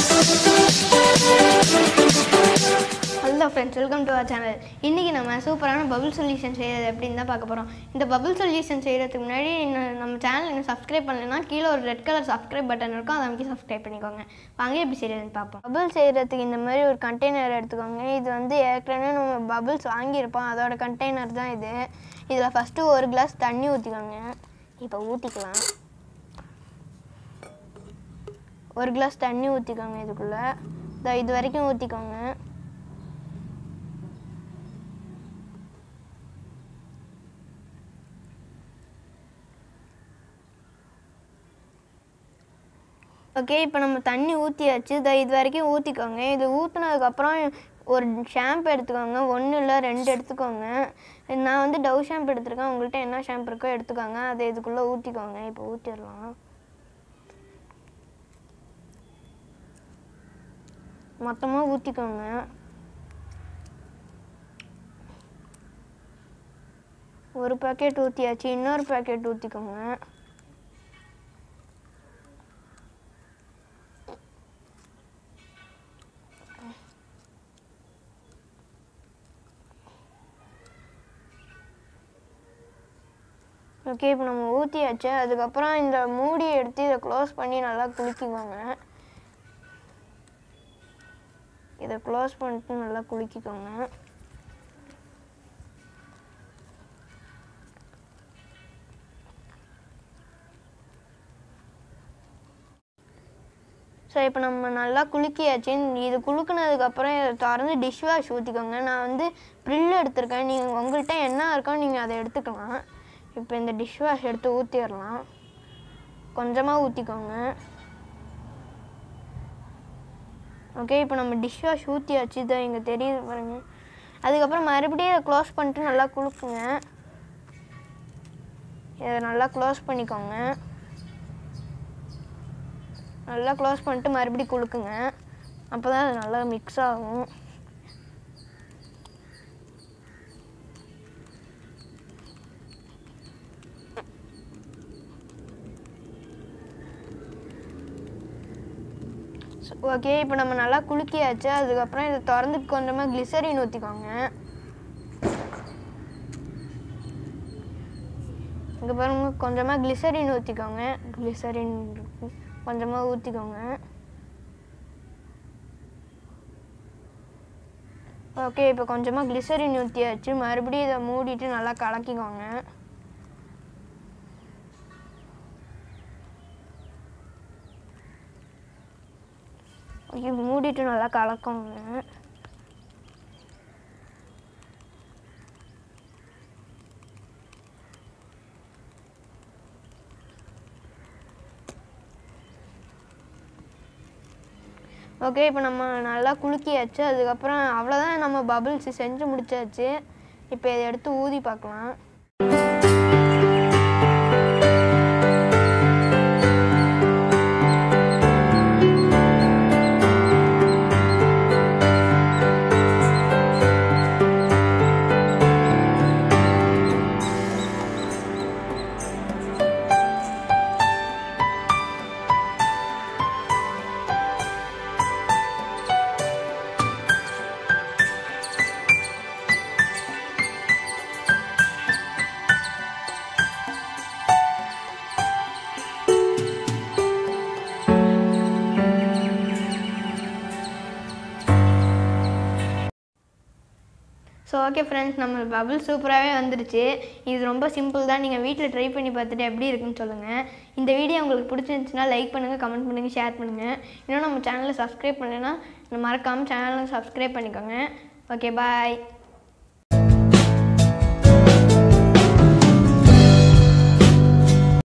hello friends welcome to our channel இன்றைக்கி நம்ம சூப்பரான பபுள் சொல்யூஷன் செய்கிறது எப்படின்னு தான் பார்க்க போகிறோம் இந்த பபுள் சொல்யூஷன் செய்கிறதுக்கு முன்னாடி இன்னும் நம்ம சேனல் இன்னும் சப்ஸ்கிரைப் பண்ணலைன்னா கீழே ஒரு ரெட் கலர் சப்ஸ்கிரைப் பட்டன் இருக்கும் அதை அமைக்கி சப்ஸ்கிரைப் பண்ணிக்கோங்க வாங்க எப்படி செய்கிறதுன்னு பார்ப்போம் பபுள் செய்கிறதுக்கு இந்த மாதிரி ஒரு கண்டெய்னர் எடுத்துக்கோங்க இது வந்து ஏற்கனவே நம்ம பபுள்ஸ் வாங்கியிருப்போம் அதோட கண்டெய்னர் தான் இது இதில் ஃபஸ்ட்டு ஒரு கிளாஸ் தண்ணி ஊற்றிக்கோங்க இப்போ ஊற்றிக்கலாம் ஒரு கிளாஸ் தண்ணி ஊற்றிக்கோங்க இதுக்குள்ளே இதோ இது வரைக்கும் ஊற்றிக்கோங்க ஓகே இப்போ நம்ம தண்ணி ஊற்றியாச்சு இதை இது வரைக்கும் ஊற்றிக்கோங்க இது ஊற்றுனதுக்கப்புறம் ஒரு ஷாம்பு எடுத்துக்கோங்க ஒன்று இல்லை ரெண்டு எடுத்துக்கோங்க நான் வந்து டவ் ஷாம்பு எடுத்திருக்கேன் உங்கள்கிட்ட என்ன ஷாம்பு இருக்கோ எடுத்துக்கோங்க அதை இதுக்குள்ளே ஊற்றிக்கோங்க இப்போ ஊற்றிடலாம் மொத்தமாக ஊற்றிக்கோங்க ஒரு பேக்கெட் ஊற்றியாச்சு இன்னொரு பேக்கெட் ஊற்றிக்கோங்க ஓகே இப்போ நம்ம ஊற்றியாச்சு அதுக்கப்புறம் இந்த மூடியை எடுத்து இதை க்ளோஸ் பண்ணி நல்லா குலுக்கிக்கோங்க இதை க்ளோஸ் பண்ணிட்டு நல்லா குலுக்கிக்கோங்க ஸோ இப்போ நம்ம நல்லா குலுக்கியாச்சு இது குலுக்குனதுக்கப்புறம் இதை திறந்து டிஷ் வாஷ் ஊற்றிக்கோங்க நான் வந்து ப்ரில் எடுத்திருக்கேன் நீங்கள் உங்கள்கிட்ட என்ன இருக்கோ நீங்கள் அதை எடுத்துக்கலாம் இப்போ இந்த டிஷ் வாஷ் எடுத்து ஊற்றிடலாம் கொஞ்சமாக ஊற்றிக்கோங்க ஓகே இப்போ நம்ம டிஷ் வாஷ் ஊற்றியாச்சு இதை இங்கே தெரியுது பாருங்க அதுக்கப்புறம் மறுபடியும் இதை க்ளோஸ் பண்ணிட்டு நல்லா குலுக்குங்க இதை நல்லா க்ளோஸ் பண்ணிக்கோங்க நல்லா க்ளோஸ் பண்ணிட்டு மறுபடியும் குலுக்குங்க அப்போ தான் அது நல்லா மிக்ஸ் ஆகும் ஓகே இப்போ நம்ம நல்லா குலுக்கியாச்சு அதுக்கப்புறம் இதை திறந்து கொஞ்சமாக கிளிசரின் ஊற்றிக்கோங்க இங்கே பாருங்க கொஞ்சமாக கிளிசரின் ஊற்றிக்கோங்க கிளிசரின் கொஞ்சமாக ஊற்றிக்கோங்க ஓகே இப்போ கொஞ்சமாக கிளிசரின் ஊற்றியாச்சு மறுபடியும் இதை மூடிட்டு நல்லா கலக்கிக்கோங்க ஓகே மூடிட்டு நல்லா கலக்கோங்க ஓகே இப்போ நம்ம நல்லா குலுக்கியாச்சு அதுக்கப்புறம் அவ்வளோதான் நம்ம பபிள்ஸ் செஞ்சு முடிச்சாச்சு இப்போ இதை எடுத்து ஊதி பார்க்கலாம் ஸோ ஓகே ஃப்ரெண்ட்ஸ் நம்ம பபுள் சூப்பராகவே வந்துருச்சு இது ரொம்ப சிம்பிள் தான் நீங்கள் வீட்டில் ட்ரை பண்ணி பார்த்துட்டு எப்படி இருக்குன்னு சொல்லுங்கள் இந்த வீடியோ உங்களுக்கு பிடிச்சிருந்துச்சுன்னா லைக் பண்ணுங்கள் கமெண்ட் பண்ணுங்கள் ஷேர் பண்ணுங்கள் இன்னும் நம்ம சேனலை சப்ஸ்கிரைப் பண்ணலைன்னா மறக்காமல் சேனலை சப்ஸ்கிரைப் பண்ணிக்கோங்க ஓகே பாய்